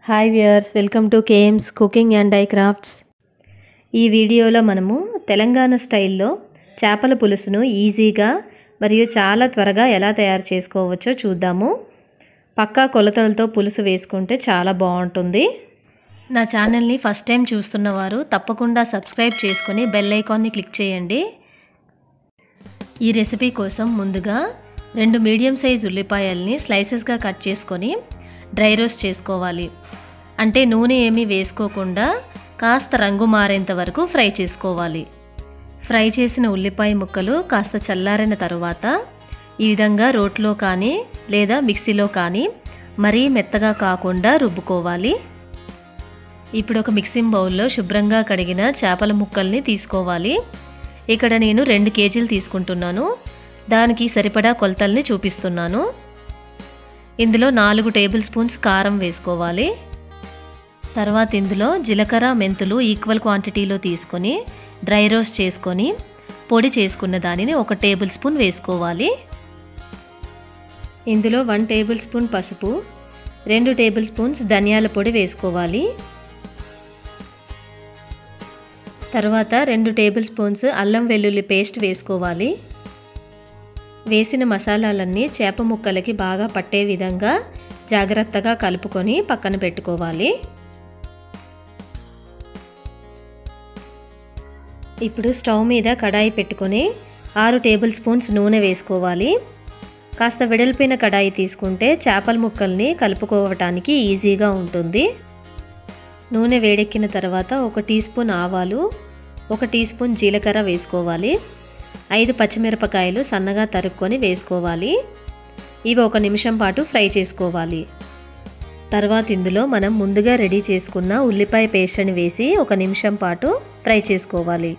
hi viewers welcome to KMS cooking and I crafts ఈ వీడియోలో మనము తెలంగాణ స్టైల్లో చేపల పులుసును ఈజీగా మరియు చాలా త్వరగా ఎలా తయారు చేసుకోవచ్చో చూద్దాము పక్కా కొలతలతో పులుసు వేసుకుంటే చాలా బాగుంటుంది నా ఛానల్ని ఫస్ట్ టైం చూస్తున్నవారు తప్పకుండా సబ్స్క్రైబ్ చేసుకొని బెల్ ఐకాన్ని క్లిక్ చేయండి ఈ రెసిపీ కోసం ముందుగా రెండు మీడియం సైజ్ ఉల్లిపాయల్ని స్లైసెస్గా కట్ చేసుకొని డ్రై రోస్ట్ చేసుకోవాలి అంటే నూనె ఏమీ వేసుకోకుండా కాస్త రంగు మారేంత వరకు ఫ్రై చేసుకోవాలి ఫ్రై చేసిన ఉల్లిపాయ ముక్కలు కాస్త చల్లారిన తరువాత ఈ విధంగా రోట్లో కానీ లేదా మిక్సీలో కానీ మరీ మెత్తగా కాకుండా రుబ్బుకోవాలి ఇప్పుడు ఒక మిక్సింగ్ బౌల్లో శుభ్రంగా కడిగిన చేపల ముక్కల్ని తీసుకోవాలి ఇక్కడ నేను రెండు కేజీలు తీసుకుంటున్నాను దానికి సరిపడా కొలతల్ని చూపిస్తున్నాను ఇందులో నాలుగు టేబుల్ స్పూన్స్ కారం వేసుకోవాలి తర్వాత ఇందులో జీలకర్ర మెంతులు ఈక్వల్ క్వాంటిటీలో తీసుకొని డ్రై రోస్ట్ చేసుకొని పొడి చేసుకున్న దానిని ఒక టేబుల్ స్పూన్ వేసుకోవాలి ఇందులో వన్ టేబుల్ స్పూన్ పసుపు రెండు టేబుల్ స్పూన్స్ ధనియాల పొడి వేసుకోవాలి తర్వాత రెండు టేబుల్ స్పూన్స్ అల్లం వెల్లుల్లి పేస్ట్ వేసుకోవాలి వేసిన మసాలాలన్నీ చేప ముక్కలకి బాగా పట్టే విధంగా జాగ్రత్తగా కలుపుకొని పక్కన పెట్టుకోవాలి ఇప్పుడు స్టవ్ మీద కడాయి పెట్టుకొని ఆరు టేబుల్ స్పూన్స్ నూనె వేసుకోవాలి కాస్త వెడల్పిన కడాయి తీసుకుంటే చేపల ముక్కల్ని కలుపుకోవటానికి ఈజీగా ఉంటుంది నూనె వేడెక్కిన తర్వాత ఒక టీ స్పూన్ ఆవాలు ఒక టీ స్పూన్ జీలకర్ర వేసుకోవాలి ఐదు పచ్చిమిరపకాయలు సన్నగా తరుక్కొని వేసుకోవాలి ఇవి ఒక నిమిషం పాటు ఫ్రై చేసుకోవాలి తర్వాత ఇందులో మనం ముందుగా రెడీ చేసుకున్న ఉల్లిపాయ పేస్ట్ని వేసి ఒక నిమిషం పాటు ఫ్రై చేసుకోవాలి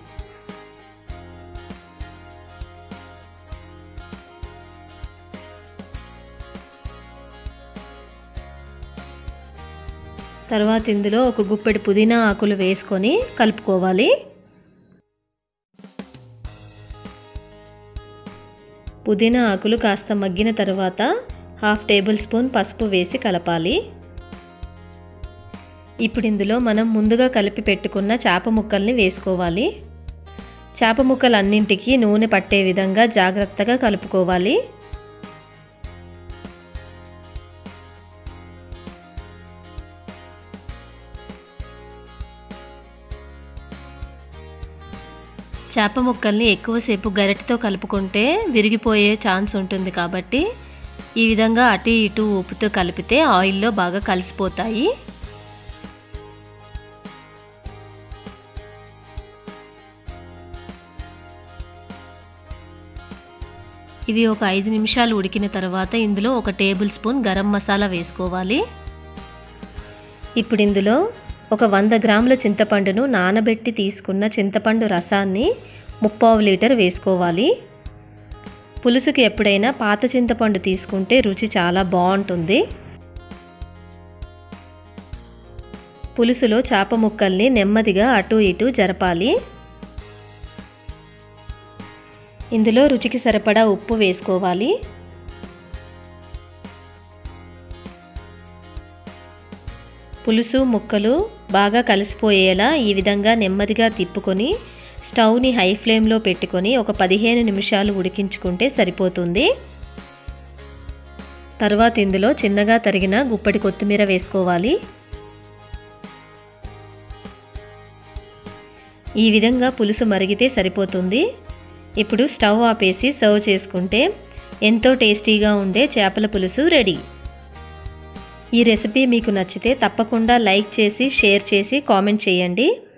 తర్వాత ఇందులో ఒక గుప్పెడు పుదీనా ఆకులు వేసుకొని కలుపుకోవాలి పుదీనా ఆకులు కాస్త మగ్గిన తర్వాత హాఫ్ టేబుల్ స్పూన్ పసుపు వేసి కలపాలి ఇప్పుడు ఇందులో మనం ముందుగా కలిపి పెట్టుకున్న చేప ముక్కల్ని వేసుకోవాలి చేప ముక్కలు అన్నింటికి నూనె పట్టే విధంగా జాగ్రత్తగా కలుపుకోవాలి చేప ముక్కల్ని ఎక్కువసేపు గరిటతో కలుపుకుంటే విరిగిపోయే ఛాన్స్ ఉంటుంది కాబట్టి ఈ విధంగా అటు ఇటు ఉప్పుతో కలిపితే ఆయిల్లో బాగా కలిసిపోతాయి ఇవి ఒక ఐదు నిమిషాలు ఉడికిన తర్వాత ఇందులో ఒక టేబుల్ స్పూన్ గరం మసాలా వేసుకోవాలి ఇప్పుడు ఇందులో ఒక వంద గ్రాముల చింతపండును నానబెట్టి తీసుకున్న చింతపండు రసాన్ని ముప్పావు లీటర్ వేసుకోవాలి పులుసుకి ఎప్పుడైనా పాత చింతపండు తీసుకుంటే రుచి చాలా బాగుంటుంది పులుసులో చేప ముక్కల్ని నెమ్మదిగా అటు ఇటు జరపాలి ఇందులో రుచికి సరిపడా ఉప్పు వేసుకోవాలి పులుసు ముక్కలు బాగా కలిసిపోయేలా ఈ విధంగా నెమ్మదిగా తిప్పుకొని స్టవ్ని హై ఫ్లేమ్లో పెట్టుకొని ఒక పదిహేను నిమిషాలు ఉడికించుకుంటే సరిపోతుంది తర్వాత ఇందులో చిన్నగా తరిగిన గుప్పటి కొత్తిమీర వేసుకోవాలి ఈ విధంగా పులుసు మరిగితే సరిపోతుంది ఇప్పుడు స్టవ్ ఆపేసి సర్వ్ చేసుకుంటే ఎంతో టేస్టీగా ఉండే చేపల పులుసు రెడీ ఈ రెసిపీ మీకు నచ్చితే తప్పకుండా లైక్ చేసి షేర్ చేసి కామెంట్ చేయండి